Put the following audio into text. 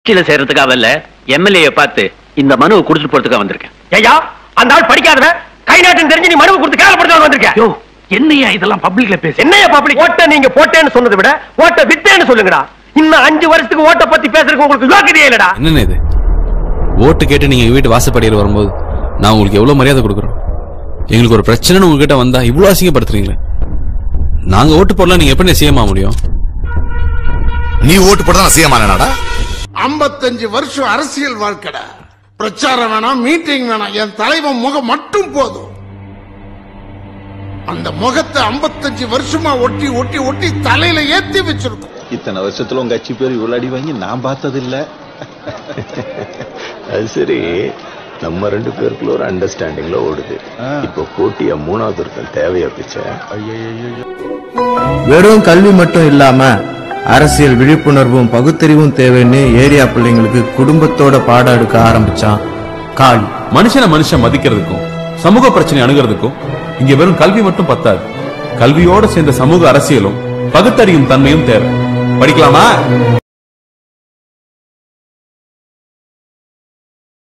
கட்சியில சேர்றதுக்காக இல்ல எம்எல்ஏ பார்த்து இந்த மனுவை கொடுத்துட்டு போறதுக்காக வந்திருக்கேன் ஐயா அந்த ஆள் படிக்காதவன் கை நாட்டம் தெரிஞ்சு நீ மனுவை கொடுத்து கேவலப்படுத்த வந்திருக்க யோ என்னையா இதெல்லாம் பப்ளிக்ல பேச என்னையா பப்ளிக் ஓட்ட நீங்க போட்டேன்னு சொன்னதை விட ஓட்ட வித்தேன்னு சொல்லுங்கடா இன்னும் அஞ்சு வருஷத்துக்கு ஓட்ட பத்தி பேசுறதுக்கு உங்களுக்கு யோக்கியதையே இல்லடா என்னண்ணே இது ஓட்டு கேட்டு நீங்க எங்க வீட்டு வாசப்படியில் வரும்போது நான் உங்களுக்கு எவ்வளவு மரியாதை கொடுக்குறோம் எங்களுக்கு ஒரு பிரச்சனைன்னு உங்ககிட்ட வந்தா இவ்வளவு அசிங்கப்படுத்துறீங்களே நாங்க ஓட்டு போடலாம் நீங்க எப்படி செய்யமா முடியும் நீ ஓட்டு போட நான் செய்யமானடா ஐம்பத்தஞ்சு வருஷம் அரசியல் வாழ்க்கடா பிரச்சாரம் வேணாம் மீட்டிங் வேணாம் என் தலைவன் முகம் மட்டும் போதும் அந்த முகத்தை 55 வருஷமா ஒட்டி ஒட்டி ஒட்டி தலையில ஏத்தி வச்சிருக்கோம் இத்தனை வருஷத்துல உங்க கட்சி பேர் இவ்வளவு அடி வாங்கி நான் பார்த்ததில்ல அது சரி நம்ம ரெண்டு பேருக்குள்ள ஒரு அண்டர்ஸ்டாண்டிங்ல ஓடுது இப்போ போட்டியா மூணாவது ஒருத்தன் தேவையா பிச்சை வெறும் கல்வி மட்டும் இல்லாம அரசியல் விழிப்புணர்வும் பகுத்தறிவும் தேவைன்னு ஏரியா பிள்ளைங்களுக்கு குடும்பத்தோட பாடம் எடுக்க ஆரம்பிச்சான் காளி மனுஷனை மனுஷன் மதிக்கிறதுக்கும் சமூக பிரச்சனை அணுகிறதுக்கும் இங்க வெறும் கல்வி மட்டும் பத்தாது கல்வியோட சேர்ந்த சமூக அரசியலும் பகுத்தறியும் தன்மையும் தேவை படிக்கலாமா